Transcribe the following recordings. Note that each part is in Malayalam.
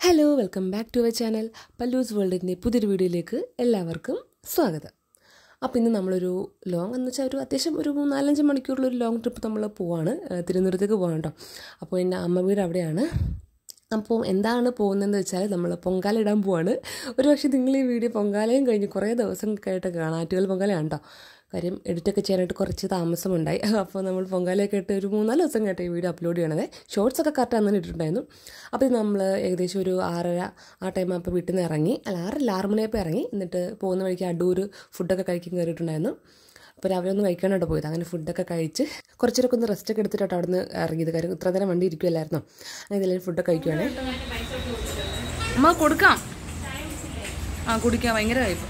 Hello welcome back to our channel Palloos വേൾഡിൻ്റെ പുതിയൊരു വീഡിയോയിലേക്ക് എല്ലാവർക്കും സ്വാഗതം അപ്പോൾ ഇന്ന് നമ്മളൊരു ലോങ് എന്ന് വെച്ചാൽ ഒരു അത്യാവശ്യം ഒരു നാലഞ്ച് മണിക്കൂറിലൊരു ലോങ് ട്രിപ്പ് നമ്മൾ പോവാണ് ഏഹ് തിരുവനന്തപുരത്തേക്ക് പോകാൻ കേട്ടോ അപ്പോൾ എൻ്റെ അമ്മ വീട് അവിടെയാണ് അപ്പോൾ എന്താണ് പോകുന്നതെന്ന് വെച്ചാൽ നമ്മൾ പൊങ്കാല ഇടാൻ പോവാണ് ഒരു പക്ഷേ നിങ്ങൾ ഈ വീഡിയോ പൊങ്കാലയും കഴിഞ്ഞ് കുറേ ദിവസങ്ങൾക്കായിട്ട് കാണാം ആറ്റുകൾ പൊങ്കാലയാണ് കേട്ടോ കാര്യം എഡിറ്റൊക്കെ ചെയ്യാനായിട്ട് കുറച്ച് താമസമുണ്ടായി അപ്പോൾ നമ്മൾ പൊങ്കാലയൊക്കെ ഇട്ട് ഒരു മൂന്നാല് ദിവസം കേട്ടോ ഈ വീഡിയോ അപ്ലോഡ് ചെയ്യണത് ഷോർട്സ് ഒക്കെ കറക്റ്റ് അന്ന് ഇട്ടിട്ടുണ്ടായിരുന്നു അപ്പോൾ ഇത് നമ്മൾ ഏകദേശം ഒരു ആറര ആ ടൈം അപ്പോൾ വീട്ടിൽ നിന്ന് ഇറങ്ങി അല്ല ആറല്ല ആറ് മണിയപ്പോൾ ഇറങ്ങി എന്നിട്ട് പോകുന്ന വഴിക്ക് അടൂർ ഫുഡൊക്കെ കഴിക്കാൻ കയറിയിട്ടുണ്ടായിരുന്നു അപ്പോൾ രാവിലെ ഒന്ന് കഴിക്കാനായിട്ട് പോയത് അങ്ങനെ ഫുഡൊക്കെ കഴിച്ച് കുറച്ചേരൊക്കെ ഒന്ന് റെസ്റ്റ് ഒക്കെ എടുത്തിട്ടാണ് അവിടെ നിന്ന് ഇറങ്ങിയത് കാര്യം ഇത്ര നേരം വണ്ടി ഇരിക്കുമല്ലായിരുന്നോ അങ്ങനെ ഇതിലെല്ലാം ഫുഡൊക്കെ കഴിക്കുവാണേ അമ്മ കൊടുക്കാം ആ കുടിക്കാം ഭയങ്കര കഴിപ്പ്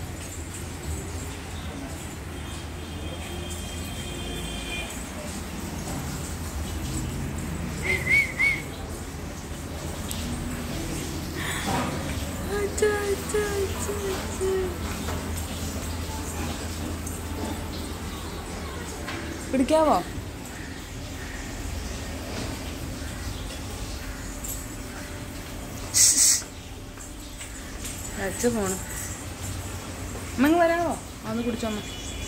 പിടിക്കാവോ അച്ഛ ഫോണ് അമ്മ ഇങ്ങ് വരാമോ അന്ന് കുടിച്ചോ അമ്മ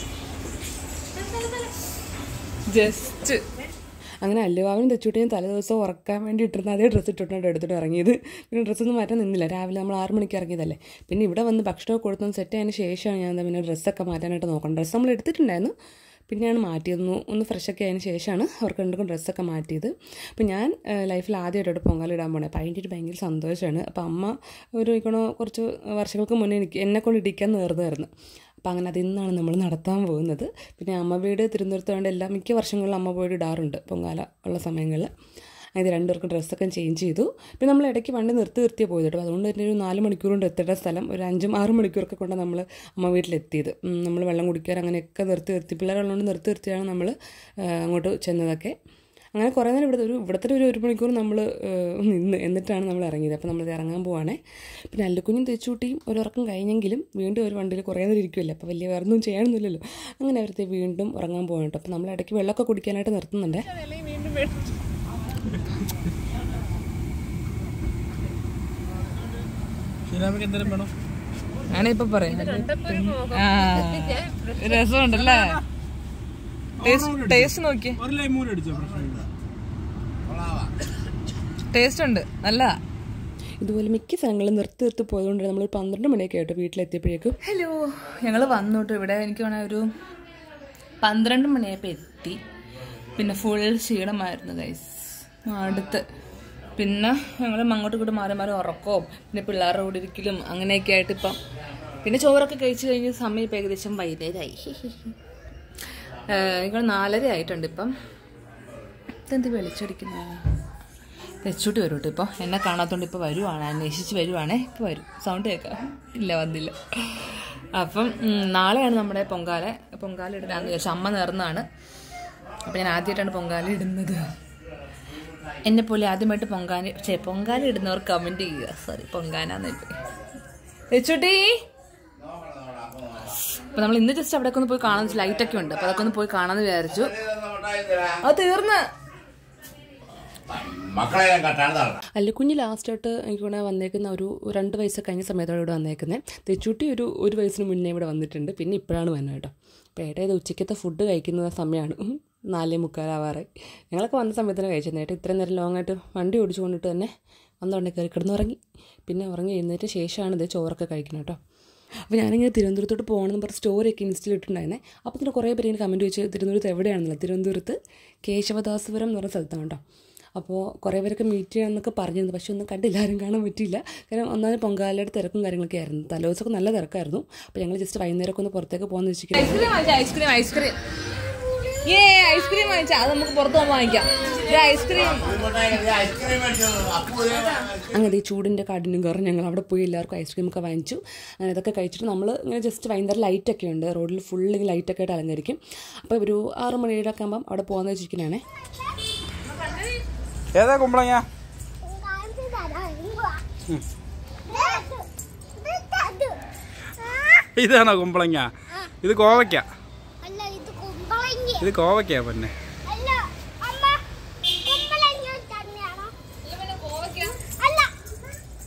ജസ്റ്റ് അങ്ങനെ അല്ലുവാവിനും തെച്ചുട്ടിയും തലേദിവസം ഉറക്കാൻ വേണ്ടി ഇട്ടിരുന്ന അതേ ഡ്രസ്സ് ഇട്ടിട്ടുണ്ട് എടുത്തിട്ട് ഇറങ്ങിയത് പിന്നെ ഡ്രസ്സൊന്നും മാറ്റാൻ നിന്നില്ല രാവിലെ നമ്മൾ ആറ് മണിക്ക് ഇറങ്ങിയതല്ലേ പിന്നെ ഇവിടെ വന്ന് ഭക്ഷണമൊക്കെ കൊടുത്തൊന്ന് സെറ്റ് ആയതിന് ശേഷമാണ് ഞാൻ എന്താ പിന്നെ ഡ്രസ്സൊക്കെ മാറ്റാനായിട്ട് നോക്കണം ഡ്രസ്സ് നമ്മൾ എടുത്തിട്ടുണ്ടായിരുന്നു പിന്നെയാണ് മാറ്റിയതെന്ന് ഒന്ന് ഫ്രഷൊക്കെ ആയതിന് ശേഷമാണ് അവർക്ക് രണ്ടും ഡ്രസ്സൊക്കെ മാറ്റിയത് അപ്പോൾ ഞാൻ ലൈഫിൽ ആദ്യമായിട്ട് പൊങ്കാലിടാൻ പോണേ അപ്പോൾ അതിൻ്റെ ഒരു ഭയങ്കര സന്തോഷമാണ് അപ്പോൾ അമ്മ ഒരു ഇക്കണോ കുറച്ച് വർഷങ്ങൾക്ക് മുന്നേ എനിക്ക് എന്നെ കൊണ്ട് ഇടിക്കാൻ നേർന്നായിരുന്നു അപ്പം അങ്ങനെ അതിന്നാണ് നമ്മൾ നടത്താൻ പോകുന്നത് പിന്നെ അമ്മ വീട് തിരുവനന്തപുരത്ത് വേണ്ട എല്ലാ മിക്ക വർഷങ്ങളിലും അമ്മ പോയിട്ട് ഇടാറുണ്ട് പൊങ്കാല ഉള്ള സമയങ്ങളിൽ ഇത് രണ്ടുപേർക്കും ഡ്രസ്സൊക്കെ ചേഞ്ച് ചെയ്തു പിന്നെ നമ്മൾ ഇടയ്ക്ക് വണ്ടി നിർത്തി നിർത്തിയേ പോയത് കേട്ടോ അതുകൊണ്ട് തന്നെ ഒരു നാല് മണിക്കൂർ കൊണ്ട് എത്തേണ്ട സ്ഥലം ഒരു അഞ്ചും ആറ് മണിക്കൂറൊക്കെ കൊണ്ട് നമ്മൾ അമ്മ വീട്ടിലെത്തിയത് നമ്മൾ വെള്ളം കുടിക്കാൻ അങ്ങനെയൊക്കെ നിർത്തി നിർത്തി പിള്ളേരുള്ളതുകൊണ്ട് നിർത്തി നിർത്തിയാണ് നമ്മൾ അങ്ങോട്ട് ചെന്നതൊക്കെ അങ്ങനെ കുറേ നേരം ഇവിടെ ഒരു ഇവിടുത്തെ ഒരു ഒരു മണിക്കൂർ നമ്മൾ നിന്ന് എന്നിട്ടാണ് നമ്മൾ ഇറങ്ങിയത് അപ്പോൾ നമ്മൾ ഇറങ്ങാൻ പോവാണേ പിന്നെ അല്ലുക്കുഞ്ഞും തെച്ചൂട്ടിയും ഒരു ഉറക്കം കഴിഞ്ഞെങ്കിലും വീണ്ടും ഒരു വണ്ടിയിൽ കുറേ നേരം ഇരിക്കുമല്ലോ അപ്പോൾ വലിയ വേറൊന്നും ചെയ്യാനൊന്നുമില്ലല്ലോ അങ്ങനെ അവരത്തെ വീണ്ടും ഉറങ്ങാൻ പോകാൻ കേട്ടോ അപ്പോൾ നമ്മൾ ഇടയ്ക്ക് വെള്ളമൊക്കെ കുടിക്കാനായിട്ട് നിർത്തുന്നുണ്ടേ ഷീലാമയ്ക്ക് എന്തേലും വേണം അങ്ങനെ ഇപ്പൊ പറയാം ആ രസമുണ്ടല്ലേ ടേസ്റ്റ് നോക്കിയേ ഒരു ലൈമൂര് അടിച്ചോ പ്രശ്നമില്ല ടേസ്റ്റ് ഉണ്ട് നല്ലതാ ഇതുപോലെ മിക്ക സ്ഥലങ്ങളും നിർത്തി നിർത്തി പോയതുകൊണ്ട് നമ്മൾ പന്ത്രണ്ട് മണിയൊക്കെ ആയിട്ട് വീട്ടിലെത്തിയപ്പോഴേക്കും ഹലോ ഞങ്ങൾ വന്നോട്ട് ഇവിടെ എനിക്ക് വേണേ ഒരു പന്ത്രണ്ട് മണിയായപ്പോൾ എത്തി പിന്നെ ഫുൾ ക്ഷീണമായിരുന്നു ഗൈസ് അടുത്ത് പിന്നെ ഞങ്ങൾ അങ്ങോട്ടും ഇങ്ങോട്ടും മാറി മാറി ഉറക്കവും പിന്നെ പിള്ളേരുടെ കൂടെ ഇരിക്കലും അങ്ങനെയൊക്കെ ആയിട്ട് ഇപ്പം പിന്നെ ചോറൊക്കെ കഴിച്ച് കഴിഞ്ഞ് സമയം ഇപ്പം ഏകദേശം വൈകുന്നേരമായി എനിക്ക് നാലര ആയിട്ടുണ്ട് ഇപ്പം ഇതെന്ത് വെളിച്ചടിക്കുന്നത് തെച്ചൂട്ടി വരും കേട്ടോ ഇപ്പോൾ എന്നെ കാണാത്തോണ്ട് ഇപ്പോൾ വരുവാണ് അന്വേഷിച്ച് വരുവാണേ ഇപ്പോൾ വരും സൗണ്ട് കേൾക്കാം ഇല്ല വന്നില്ല അപ്പം ഉം, നാളെയാണ് നമ്മുടെ പൊങ്കാല പൊങ്കാല ഇടാന്ന് വിചാരിച്ചു അമ്മ നേർന്നാണ് അപ്പം ഞാൻ ആദ്യമായിട്ടാണ് പൊങ്കാല ഇടുന്നത് എന്നെ പോലെ ആദ്യമായിട്ട് പൊങ്കാല ചേ പൊങ്കാല ഇടുന്നവർ കമൻറ്റ് ചെയ്യുക സോറി പൊങ്കാനാന്ന് തെച്ചൂട്ടി അപ്പം നമ്മൾ ഇന്ന് ജസ്റ്റ് അവിടെയൊക്കെ ഒന്ന് പോയി കാണാൻ ലൈറ്റൊക്കെ ഉണ്ട് അപ്പോൾ അതൊക്കെ ഒന്ന് പോയി കാണാമെന്ന് വിചാരിച്ചു അത് തീർന്ന് മക്കളെ ഞാൻ കട്ടാണ് നടണം അല്ലുക്കുഞ്ഞ് ലാസ്റ്റായിട്ട് എനിക്ക് ഇവിടെ വന്നേക്കുന്ന ഒരു രണ്ട് വയസ്സ് കഴിഞ്ഞ സമയത്താണ് ഇവിടെ വന്നേക്കുന്നത് തെച്ചൂട്ടി ഒരു ഒരു വയസ്സിന് മുന്നേ ഇവിടെ വന്നിട്ടുണ്ട് പിന്നെ ഇപ്പോഴാണ് വന്നത് കേട്ടോ അപ്പോൾ ഏട്ടാ ഇത് ഉച്ചയ്ക്കത്തെ ഫുഡ് കഴിക്കുന്ന സമയമാണ് ഉം. നാലേ മുക്കാലാവാറായി ഞങ്ങളൊക്കെ വന്ന സമയത്തിന് കഴിച്ചത് ഏട്ടാ ഇത്രയും നേരം ലോങ് ആയിട്ട് വണ്ടി ഓടിച്ചു കൊണ്ടിട്ട് തന്നെ വന്നോണ്ടേ കയറി കിടന്നുറങ്ങി പിന്നെ ഉറങ്ങി എഴുന്നേറ്റ് ശേഷമാണ് ഇത് ചോറൊക്കെ കഴിക്കുന്നത് കേട്ടോ അപ്പോൾ ഞാനിങ്ങനെ തിരുവനന്തപുരത്തോട്ട് പോകണമെന്ന് പറഞ്ഞ് സ്റ്റോറിയൊക്കെ ഇൻസ്റ്റയിൽ ഇട്ടിട്ടുണ്ടായിരുന്നേ അപ്പോൾ തന്നെ കുറേ പേര് ഇങ്ങനെ കമൻറ്റ് വെച്ച് തിരുവനന്തപുരത്ത് എവിടെയാണെന്നല്ല തിരുവനന്തപുരത്ത് കേശവദാസപുരം എന്ന് പറഞ്ഞ സ്ഥലത്താണ് കേട്ടോ അപ്പോൾ കുറേ പേരൊക്കെ മീറ്റ് ചെയ്യാമെന്നൊക്കെ പറഞ്ഞിരുന്നു പക്ഷെ ഒന്നും കണ്ടില്ല ആരും കാണാൻ പറ്റിയില്ല കാരണം ഒന്നാമത് പൊങ്കാലയുടെ തിരക്കും കാര്യങ്ങളൊക്കെ ആയിരുന്നു തലേദിവസമൊക്കെ നല്ല തിരക്കായിരുന്നു അപ്പോൾ ഞങ്ങൾ ജസ്റ്റ് വൈകുന്നേരമൊക്കെ ഒന്ന് പുറത്തേക്ക് പോകാമെന്ന് വെച്ചിരിക്കുന്നത് ഐസ്ക്രീം വാങ്ങിച്ച ഐസ്ക്രീം ഐസ്ക്രീം ഏ ഐസ്ക്രീം വാങ്ങിച്ച അത് നമുക്ക് പുറത്ത് പോകുമ്പോൾ വാങ്ങിക്കാം ഇത് ഐസ്ക്രീം ഐസ്ക്രീം മേടിച്ചത് അപ്പൂ അങ്ങനെ ഈ ചൂടിൻ്റെ കാടിനും കയറി ഞങ്ങൾ അവിടെ പോയി എല്ലാവർക്കും ഐസ്ക്രീം ഒക്കെ വാങ്ങിച്ചു അങ്ങനെ ഇതൊക്കെ കഴിച്ചിട്ട് നമ്മൾ ഇങ്ങനെ ജസ്റ്റ് വൈകുന്നേരം ലൈറ്റൊക്കെ ഉണ്ട് റോഡിൽ ഫുള്ള് ലൈറ്റൊക്കെ ആയിട്ട് അലങ്കരിക്കും അപ്പോൾ ഒരു ആറ് മണിയുടെ ആകുമ്പം അവിടെ പോകാമെന്ന് വെച്ചിരിക്കുന്നതാണേ ഏതാ കുമ്പളങ്ങ ഇതാണോ കുമ്പളങ്ങ ഇത് കോവയ്ക്ക അല്ല ഇത് കുമ്പളങ്ങി ഇത് കോവയ്ക്ക പിന്നെ അല്ല അമ്മ കുമ്പളങ്ങ തന്നെയാണോ അല്ല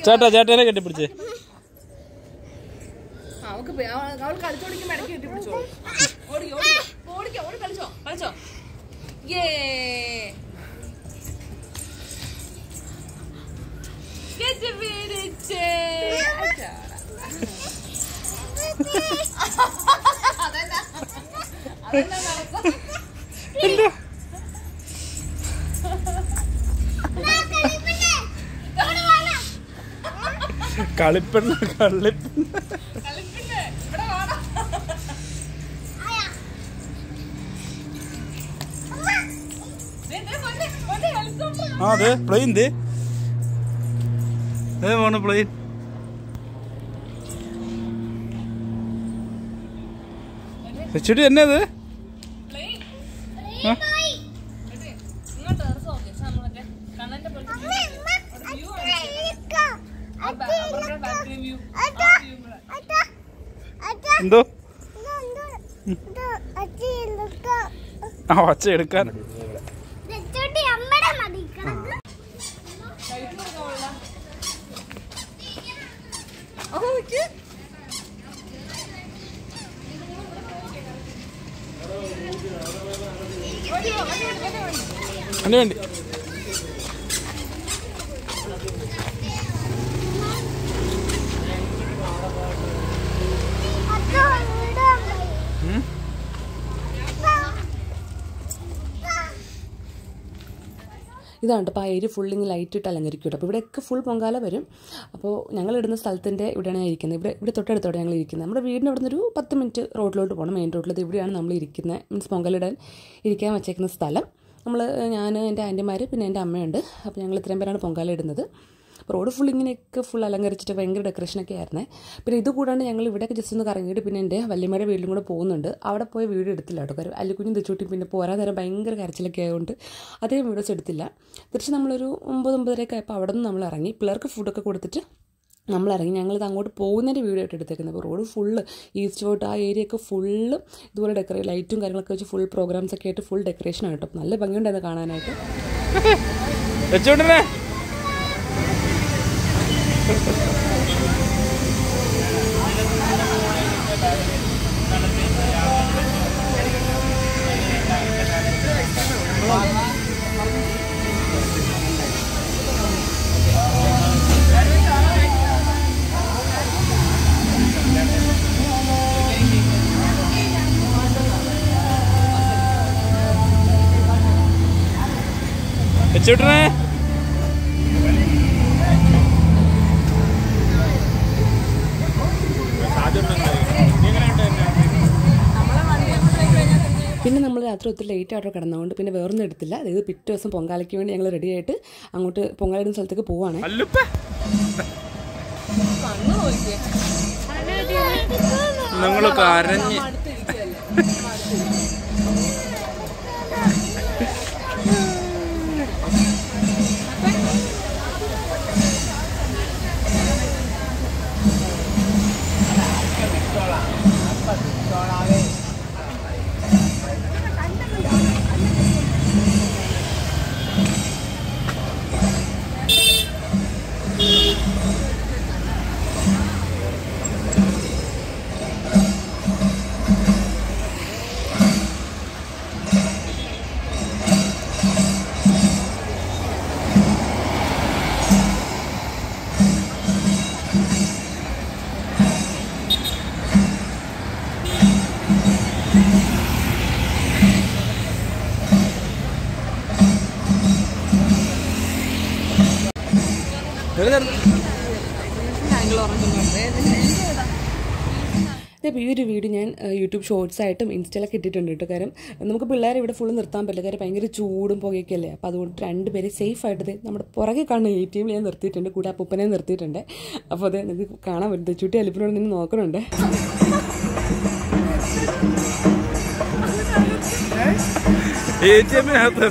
ചേട്ടാ ചേട്ടനെ കെട്ടിപ്പിടിച്ചേ അവൾക്ക് പേ- അവൾ അവൾ കളിച്ചോടിക്കുമ്പോ ഇടയ്ക്ക് കെട്ടി പിടിച്ചോ ഓടിക്കോ ഓടിക്കോ ഓടിക്കോ ഓടി കളിച്ചോ കളിച്ചോ യേ കെട്ടിപ്പിടിച്ചേ. അച്ഛാടാ. അതെന്നാ? അതെന്നാ നടക്കും? കളിപ്പെണ്ണ കളിപ്പെണ്ണ കളിപ്പില്ലേ? ഇവിടെ വാടാ. ദേ, ദേ, വന്നേ, വന്നേ, helicopter. ആ അതെ പ്ലെയിൻ ദേ ഏ പോണ പ്ലെയിൻ ചെടി എന്നെ അത് Plane. ആ? എടേ, ഇങ്ങോട്ട് ഇറച്ച് നോക്ക്. പക്ഷെ നമ്മളൊക്കെ കണ്ണന്റെ പോലത്തെ view ഇല്ലേ? ഒരു view കാണിച്ചു തരാം. ആ ബാ- അവരുടെ back view. ആ view കൂടെ. എന്തോ ആ ഒച്ച എടുക്കാൻ അമ്മടെ മതി കിടക്ക് കഴിച്ചു നോക്കാവുള്ള. ഓ, നോക്ക്. വരുവോ, വണ്ടി വണ്ടി, വണ്ടി വണ്ടി. വേണ്ടി വേണ്ടി അച്ഛാ വിടാൻ പോയി. ഉം? ഇതാണ് അപ്പോൾ ആ ഏരിയ ഫുൾ ഇങ്ങനെ ലൈറ്റ് ഇട്ട് അലങ്കരിക്കും കേട്ടോ അപ്പോൾ ഇവിടെയൊക്കെ ഫുൾ പൊങ്കാല വരും അപ്പോൾ ഞങ്ങൾ ഇടുന്ന സ്ഥലത്തിൻ്റെ ഇവിടെയാണ് ഞാൻ ഇരിക്കുന്നത് ഇവിടെ ഇവിടെ തൊട്ടടുത്തോടെ ഞങ്ങൾ ഇരിക്കുന്നത് നമ്മുടെ വീടിൻ്റെ അവിടെ നിന്ന് ഒരു പത്ത് മിനിറ്റ് റോഡിലോട്ട് പോകണം മെയിൻ റോഡിൽ ഇവിടെയാണ് നമ്മൾ ഇരിക്കുന്നത് മീൻസ് പൊങ്കലിടാൻ ഇരിക്കാൻ വെച്ചേക്കുന്ന സ്ഥലം നമ്മൾ ഞാൻ എൻ്റെ ആൻറ്റിമാർ പിന്നെ എൻ്റെ അമ്മയുണ്ട് അപ്പോൾ ഞങ്ങൾ ഇത്രയും പേരാണ് പൊങ്കാല ഇടുന്നത് അപ്പോൾ റോഡ് ഫുൾ ഇങ്ങനെയൊക്കെ ഫുൾ അലങ്കരിച്ചിട്ട് ഭയങ്കര ഡെക്കറേഷനൊക്കെ ആയിരുന്നേ പിന്നെ ഇത് കൂടാണ്ട് ഞങ്ങൾ ഇവിടെയൊക്കെ ജസ്റ്റ് ഒന്ന് കറങ്ങിയിട്ട് പിന്നെ എൻ്റെ വല്യമ്മയുടെ വീട്ടിലും കൂടെ പോകുന്നുണ്ട് അവിടെ പോയി വീഡിയോ എടുത്തില്ല കേട്ടോ കാര്യം അല്ലിക്കുഞ്ഞും തെച്ചൂട്ടി പിന്നെ പോരാൻ നേരം ഭയങ്കര കരച്ചിലൊക്കെ ആയതുകൊണ്ട് അധികം വീഡിയോസ് എടുത്തില്ല തിരിച്ച് നമ്മളൊരു ഒമ്പത് ഒമ്പതരയൊക്കെ ആയപ്പോൾ അവിടെ നിന്ന് നമ്മൾ ഇറങ്ങി പിള്ളേർക്ക് ഫുഡൊക്കെ കൊടുത്തിട്ട് നമ്മൾ ഇറങ്ങി ഞങ്ങളിത് അങ്ങോട്ട് പോകുന്നതിൻ്റെ വീഡിയോ ആയിട്ട് എടുത്തേക്കുന്നത് അപ്പോൾ റോഡ് ഫുള്ള് ഈസ്റ്റ് പോയിട്ട് ആ ഏരിയ ഒക്കെ ഫുള്ള് ഇതുപോലെ ഡെക്കറേ ലൈറ്റും കാര്യങ്ങളൊക്കെ വെച്ച് ഫുൾ പ്രോഗ്രാംസ് ഒക്കെ ആയിട്ട് ഫുൾ ഡെക്കറേഷൻ ആയിട്ട് നല്ല ഭംഗിയുണ്ടായിരുന്നു കാണാനായിട്ട് വെച്ചോണ്ടേ വെച്ചോട്ടേ പിന്നെ നമ്മൾ രാത്രി ഒത്തിരി ലേറ്റ് ആയിട്ട് കിടന്നതുകൊണ്ട് പിന്നെ വേറൊന്നും എടുത്തില്ല അതായത് പിറ്റേ ദിവസം പൊങ്കാലയ്ക്ക് വേണ്ടി ഞങ്ങൾ റെഡി ആയിട്ട് അങ്ങോട്ട് പൊങ്കാലിടുന്ന സ്ഥലത്തേക്ക് പോവാണ് അല്ലുപ്പ കണ്ണ് നോക്കിയേ നിങ്ങൾ കരഞ്ഞ് അടുത്തിരിക്കുകയല്ലേ അപ്പോൾ ഈ ഒരു വീഡിയോ ഞാൻ ഏഹ്, യൂട്യൂബ് ഷോർട്സ് ആയിട്ടും ഇൻസ്റ്റയിലൊക്കെ ഇട്ടിട്ടുണ്ട് കേട്ടോ കാര്യം നമുക്ക് പിള്ളേരെ ഇവിടെ ഫുള്ള് നിർത്താൻ പറ്റില്ല കാര്യം ഭയങ്കര ചൂടും പുകയൊക്കെ അല്ലേ അപ്പോൾ അതുകൊണ്ട് രണ്ടുപേരെ സേഫ് ആയിട്ട് ദേ നമ്മുടെ പുറകെ കാണുന്ന എ ടി എമ്മിൽ ഞാൻ നിർത്തിയിട്ടുണ്ട് കൂടെ അപ്പൂപ്പനെ നിർത്തിയിട്ടുണ്ട് അപ്പോൾ അത് നിങ്ങൾക്ക് കാണാൻ പറ്റും ചുട്ടി അലിപ്പിനോട് നിന്ന് നോക്കണുണ്ട് എ ടി എമ്മിനകത്ത്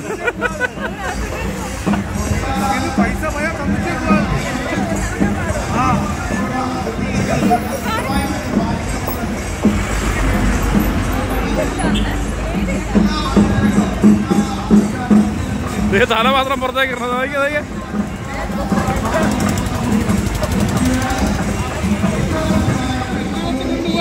ദേ തല മാത്രം പുറത്തേക്ക് ഇടണം നോക്കിയേ നോക്കിയേ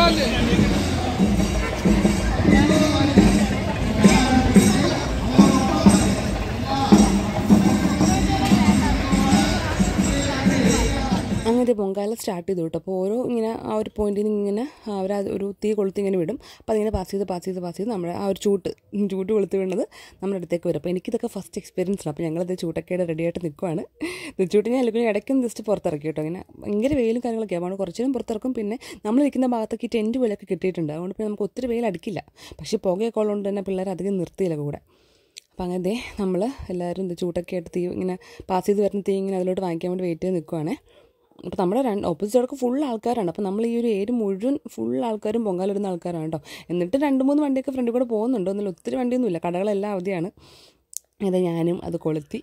അങ്ങനത്തെ പൊങ്കാല സ്റ്റാർട്ട് ചെയ്തു കേട്ടോ അപ്പോൾ ഓരോ ഇങ്ങനെ ആ ഒരു പോയിന്റിൽ നിന്ന് ഇങ്ങനെ അവർ ഒരു തീ കൊളുത്തി ഇങ്ങനെ വിടും അപ്പോൾ അതിങ്ങനെ പാസ് ചെയ്ത് പാസ് ചെയ്ത് പാസ് ചെയ്ത് നമ്മുടെ ആ ഒരു ചൂട്ട് ചൂട്ട് കൊളുത്തി വീണത് നമ്മുടെ അടുത്തേക്ക് വരും അപ്പോൾ എനിക്കിതൊക്കെ ഫസ്റ്റ് എക്സ്പീരിയൻസ് ആണ് അപ്പോൾ ഞങ്ങളത് ചൂട്ടൊക്കെയുടെ റെഡിയായിട്ട് നിൽക്കുവാണ് ചൂട്ട് ഞാൻ അല്ലെങ്കിൽ ഇടയ്ക്കും ജസ്റ്റ് പുറത്തിറക്കി കേട്ടോ ഇങ്ങനെ ഭയങ്കര വെയിലും കാര്യങ്ങളൊക്കെ അപ്പോൾ കുറച്ച് നേരം പുറത്തിറക്കും പിന്നെ നമ്മൾ നിൽക്കുന്ന ഭാഗത്തൊക്കെ ഈ ടെൻറ്റ് പോലെയൊക്കെ കിട്ടിയിട്ടുണ്ട് അതുകൊണ്ട് പിന്നെ നമുക്ക് ഒത്തിരി വെയിൽ അടിക്കില്ല പക്ഷേ പുകയൊക്കെ ഉള്ളതുകൊണ്ട് തന്നെ പിള്ളേർ അധികം നിർത്തിയില്ല കൂടെ അപ്പോൾ അങ്ങനെ ദേ നമ്മൾ എല്ലാവരും ഇത് ചൂട്ടൊക്കെ ആയിട്ട് തീ ഇങ്ങനെ പാസ് ചെയ്ത് വരുന്ന തീ ഇങ്ങനെ അതിലോട്ട് വാങ്ങിക്കാൻ വേണ്ടി വെയിറ്റ് ചെയ്ത് നിൽക്കുവാണേ അപ്പോൾ നമ്മുടെ രണ്ട് ഓപ്പോസിറ്റ് സൈഡൊക്കെ ഫുൾ ആൾക്കാരാണ് അപ്പോൾ നമ്മൾ ഈ ഒരു ഏര് മുഴുവൻ ഫുൾ ആൾക്കാരും പൊങ്കാലിടുന്ന ആൾക്കാരാണ് കേട്ടോ എന്നിട്ട് രണ്ട് മൂന്ന് വണ്ടിയൊക്കെ ഫ്രണ്ടിൽ കൂടെ പോകുന്നുണ്ട് ഒന്നുമില്ല ഒത്തിരി വണ്ടിയൊന്നുമില്ല കടകളെല്ലാം അവധിയാണ് അത് ഞാനും അത് കൊളുത്തി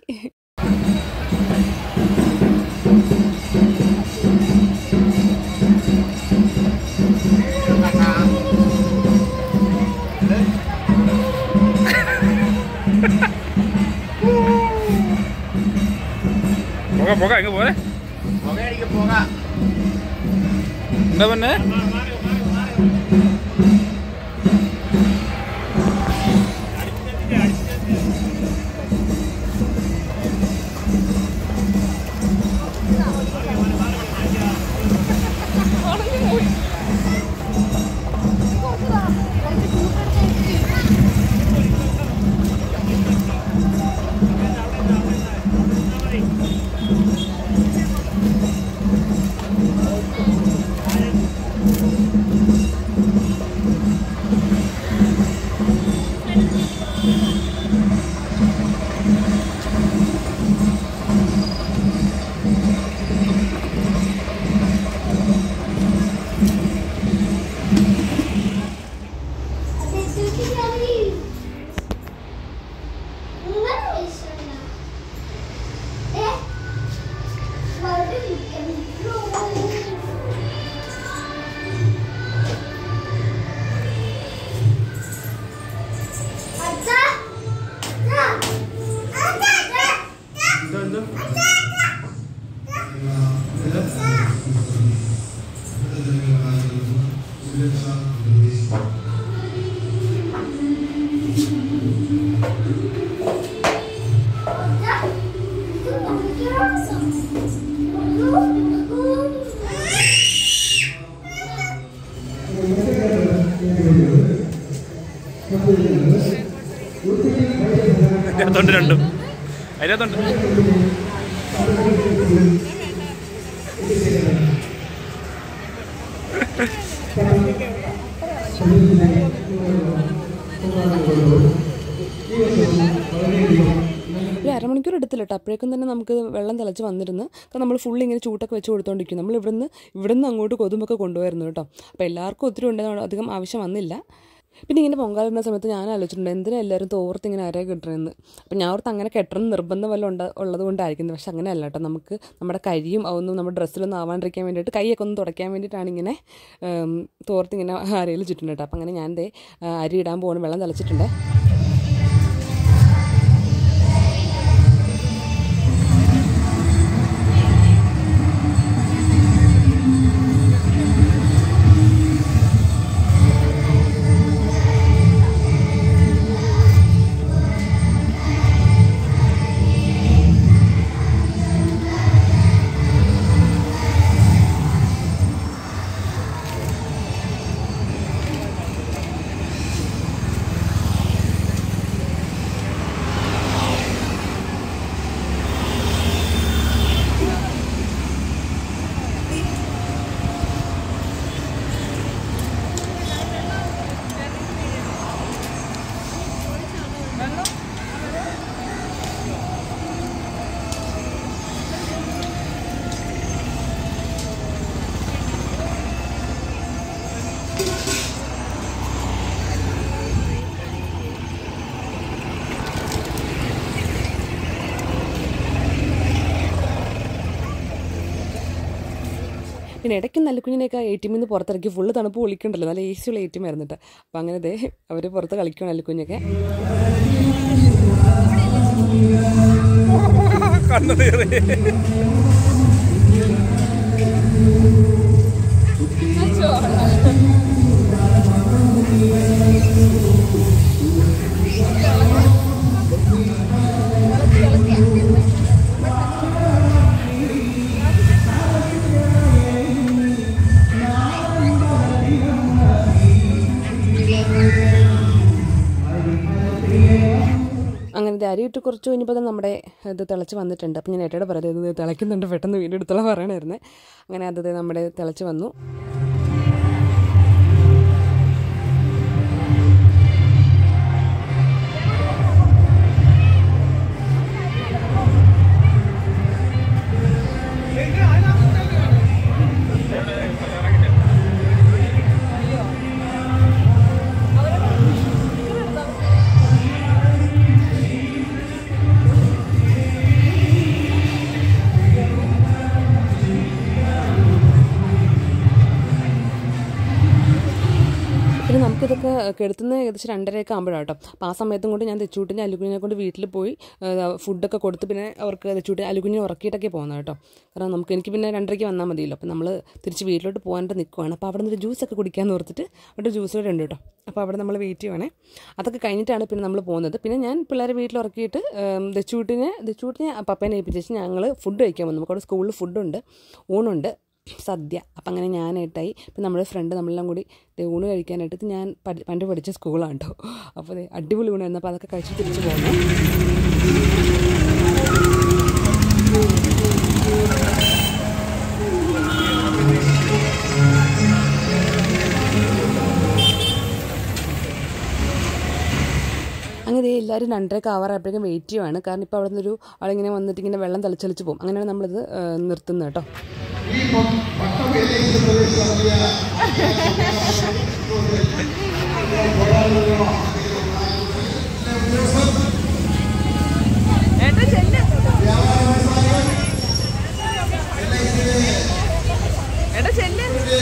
പോകാം പോകാം ഇങ്ങ് പോരെ പുകയടിക്ക് പോകാം എന്താ പറഞ്ഞേ അതിനകത്തുണ്ട് രണ്ടും അതിനകത്തുണ്ട് ഒരു അരമണിക്കൂർ എടുത്തില്ല കേട്ടോ അപ്പോഴേക്കും തന്നെ നമുക്ക് വെള്ളം തിളച്ച് വന്നിരുന്നു കാരണം നമ്മൾ ഫുൾ ഇങ്ങനെ ചൂട്ടൊക്കെ വെച്ച് കൊടുത്തോണ്ടിരിക്കും നമ്മൾ ഇവിടുന്ന് ഇവിടുന്ന് അങ്ങോട്ട് കൊതുമ്പൊക്കെ കൊണ്ടുവരുന്നു കേട്ടോ അപ്പോൾ എല്ലാവർക്കും ഒത്തിരി ഉണ്ടെന്ന് അധികം ആവശ്യം വന്നില്ല പിന്നെ ഇങ്ങനെ പൊങ്കാലിടുന്ന സമയത്ത് ഞാൻ ആലോചിച്ചിട്ടുണ്ട് എന്തിനാ എല്ലാവരും തോർത്ത് ഇങ്ങനെ അരയെ കെട്ടണമെന്ന് അപ്പം ഞാൻ ഓർത്ത് അങ്ങനെ കെട്ടണം എന്ന് നിർബന്ധം വല്ല ഉണ്ട ഉള്ളത് കൊണ്ടായിരിക്കുന്നത് പക്ഷെ അങ്ങനെ അല്ല കേട്ടോ നമുക്ക് നമ്മുടെ കരിയും അതൊന്നും നമ്മുടെ ഡ്രസ്സിലൊന്നും ആവാണ്ടിരിക്കാൻ വേണ്ടിയിട്ട് കൈയൊക്കെ ഒന്ന് തുടയ്ക്കാൻ വേണ്ടിയിട്ടാണ് ഇങ്ങനെ ഉം, തോർത്ത് ഇങ്ങനെ അരയിൽ ചുറ്റുന്നത് കേട്ടോ അപ്പം അങ്ങനെ ഞാൻ ദേ ആ, അരി ഇടാൻ പോകണം വെള്ളം തിളച്ചിട്ടുണ്ട് പിന്നെ ഇടയ്ക്ക് നല്ല കുഞ്ഞിനെയൊക്കെ എ ടി എമ്മിൽ നിന്ന് പുറത്തിറക്കി ഫുള്ള് തണുപ്പ് പൊളിക്കണ്ടല്ലോ നല്ല എ സിയുള്ള എ ടി എം ആയിരുന്നിട്ട് അപ്പം അങ്ങനെ ദേ അവർ പുറത്ത് കളിക്കണം നല്ല കുഞ്ഞൊക്കെ കണ്ണു തീറി അങ്ങനെ ഇത് അരിയിട്ട് കുറച്ച് കഴിഞ്ഞപ്പോൾ തന്നെ നമ്മുടെ ഇത് തിളച്ച് വന്നിട്ടുണ്ട് അപ്പം ഞാൻ ഏട്ടയുടെ പറയുന്നത് ഇത് തിളയ്ക്കുന്നുണ്ട് പെട്ടെന്ന് വീണ്ടും എടുത്തോളം പറയണമായിരുന്നേ അങ്ങനെ അത് ദേ നമ്മുടെ തിളച്ച് വന്നു പിന്നെ നമുക്കിതൊക്കെ കെടുത്തുന്ന ഏകദേശം രണ്ടരയൊക്കെ ആകുമ്പോഴാണ് കേട്ടോ അപ്പോൾ ആ സമയത്തും കൊണ്ട് ഞാൻ തെച്ചൂട്ടിനെ അലുകുഞ്ഞിനെ കൊണ്ട് വീട്ടിൽ പോയി ആ, ഫുഡൊക്കെ കൊടുത്ത് പിന്നെ അവർക്ക് തെച്ചൂട്ടി അലുകുഞ്ഞിനെ ഉറക്കിയിട്ടൊക്കെ പോകുന്നത് കേട്ടോ കാരണം നമുക്ക് എനിക്ക് പിന്നെ രണ്ടരയ്ക്ക് വന്നാൽ മതിയല്ലോ അപ്പോൾ നമ്മൾ തിരിച്ച് വീട്ടിലോട്ട് പോകാനായിട്ട് നിൽക്കുവാണ് അപ്പോൾ അവിടെ നിന്ന് ജ്യൂസൊക്കെ കുടിക്കാമെന്ന് ഓർത്തിട്ട് അവിടെ ജ്യൂസ് കൂടെ ഉണ്ട് കേട്ടോ അപ്പോൾ അവിടെ നമ്മൾ വെയിറ്റ് ചെയ്യുവാണേ അതൊക്കെ കഴിഞ്ഞിട്ടാണ് പിന്നെ നമ്മൾ പോകുന്നത് പിന്നെ ഞാൻ പിള്ളേരെ വീട്ടിൽ ഉറക്കിയിട്ട് ദച്ചൂട്ടിനെ ദച്ചൂട്ടിനെ പപ്പേനെ ഏൽപ്പിച്ചു ഞങ്ങൾ ഫുഡ് കഴിക്കാൻ വന്നു നമുക്ക് അവിടെ സ്കൂളിൽ ഫുഡുണ്ട് ഊണുണ്ട് സദ്യ അപ്പം അങ്ങനെ ഞാനായിട്ടായി ഇപ്പം നമ്മുടെ ഫ്രണ്ട് നമ്മളെല്ലാം കൂടി ദേ ഊണ് കഴിക്കാനായിട്ട് ഇത് ഞാൻ പഠി പണ്ട് പഠിച്ച സ്കൂളാണ് കേട്ടോ അപ്പോൾ ദേ അടിപൊളി ഊണായിരുന്നു അപ്പോൾ അതൊക്കെ കഴിച്ച് തിരിച്ച് പോകുന്നു അങ്ങനെ ദേ എല്ലാവരും രണ്ടരക്ക് ആവാറായപ്പോഴേക്കും വെയിറ്റ് ചെയ്യുവാണ് കാരണം ഇപ്പോൾ അവിടെ നിന്നൊരു ആളിങ്ങനെ വന്നിട്ട് ഇങ്ങനെ വെള്ളം തളിച്ചളിച്ച് പോകും അങ്ങനെയാണ് നമ്മളിത് ആ, നിർത്തുന്നത് കേട്ടോ ഏട്ടാ ചെല്ല് ഏട്ടാ ചെല്ല്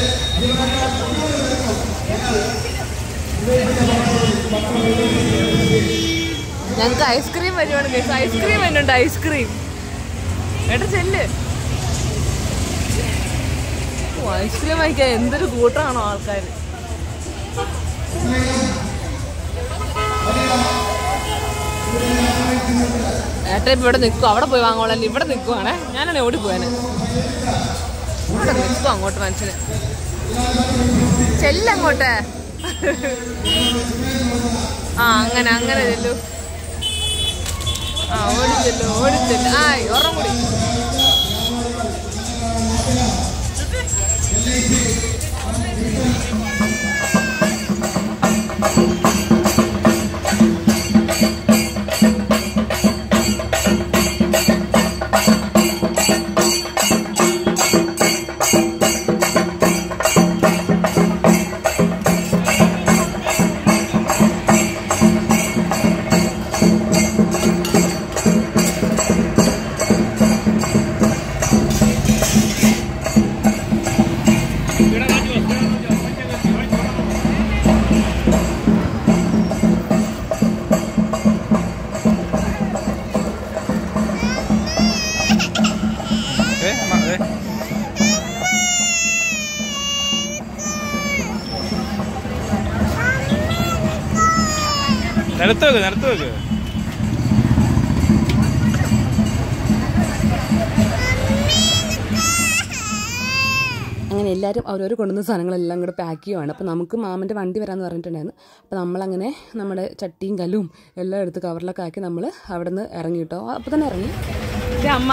ഞങ്ങൾക്ക് ഐസ്ക്രീം വരുവാണ് കേസ് ഐസ്ക്രീം വരുന്നുണ്ട് ഐസ്ക്രീം ഏട്ടാ ചെല്ല് ഓ, ഐസ്ക്രീം കഴിക്കാൻ എന്തൊരു കൂട്ടമാണോ ആൾക്കാർ ഏട്ടാ ഇപ്പൊ ഇവിടെ നിൽക്കും അവിടെ പോയി വാങ്ങോളാം ഇവിടെ നിൽക്കുവാണേ ഞാനാണ് ഓടി പോയാനെ ഇവിടെ നിൽക്കും അങ്ങോട്ട് മനുഷ്യന് ചെല്ലങ്ങോട്ട് ആ അങ്ങനെ അങ്ങനെ ചെല്ലു ആ ഓടിച്ചെല്ലു ഓടിച്ചെല്ലു ആ ഒറം കൂടി ഏ അമ്മ ഏ നിലത്ത് വെക്ക് നിലത്ത് വെക്ക് അങ്ങനെ എല്ലാവരും ഓരോരോ കൊണ്ടുവന്ന സാധനങ്ങളെല്ലാം കൂടെ പാക്ക് ചെയ്യുവാണ് അപ്പോൾ നമുക്ക് മാമൻ്റെ വണ്ടി വരാമെന്ന് പറഞ്ഞിട്ടുണ്ടായിരുന്നു അപ്പോൾ നമ്മളങ്ങനെ നമ്മുടെ ചട്ടിയും കല്ലും എല്ലാം എടുത്ത് കവറിലൊക്കെ ആക്കി നമ്മൾ അവിടെ നിന്ന് ഇറങ്ങി കേട്ടോ അപ്പോൾ തന്നെ ഇറങ്ങി ഇത് അമ്മ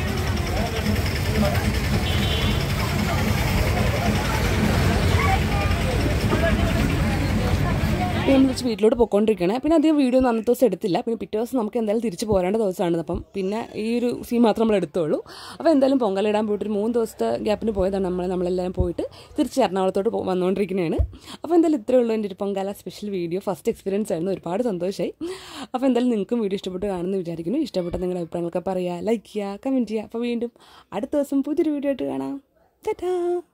പിന്നെ നമ്മൾ തിരിച്ച് വീട്ടിലോട്ട് പോയിക്കൊണ്ടിരിക്കണേ പിന്നെ അധികം വീഡിയോ ഒന്നും അന്നത്തെ ദിവസം എടുത്തില്ല പിന്നെ പിറ്റേ ദിവസം നമുക്ക് എന്തായാലും തിരിച്ച് പോരേണ്ട ദിവസമാണ് അപ്പം പിന്നെ ഈ ഒരു സീൻ മാത്രം നമ്മൾ എടുത്തോളൂ അപ്പോൾ എന്തായാലും പൊങ്കലിടാൻ പോയിട്ട് ഒരു മൂന്ന് ദിവസത്തെ ഗ്യാപ്പിന് പോയതാണ് നമ്മൾ നമ്മളെല്ലാം പോയിട്ട് തിരിച്ച് എറണാകുളത്തോട്ട് പോ- വന്നുകൊണ്ടിരിക്കുന്നതാണ് അപ്പോൾ എന്തായാലും ഇത്രയേ ഉള്ളൂ എൻ്റെ ഒരു Pongala special video first experience ആയിരുന്നു ഒരുപാട് സന്തോഷമായി അപ്പോൾ എന്തായാലും നിങ്ങൾക്കും വീഡിയോ ഇഷ്ടപ്പെട്ട് കാണുമെന്ന് വിചാരിക്കുന്നു ഇഷ്ടപ്പെട്ട നിങ്ങളുടെ അഭിപ്രായങ്ങളൊക്കെ പറയുക ലൈക്ക് ചെയ്യുക കമൻറ്റ് ചെയ്യുക അപ്പോൾ വീണ്ടും അടുത്ത ദിവസം പുതിയൊരു വീഡിയോ ആയിട്ട് കാണാം ടാറ്റാ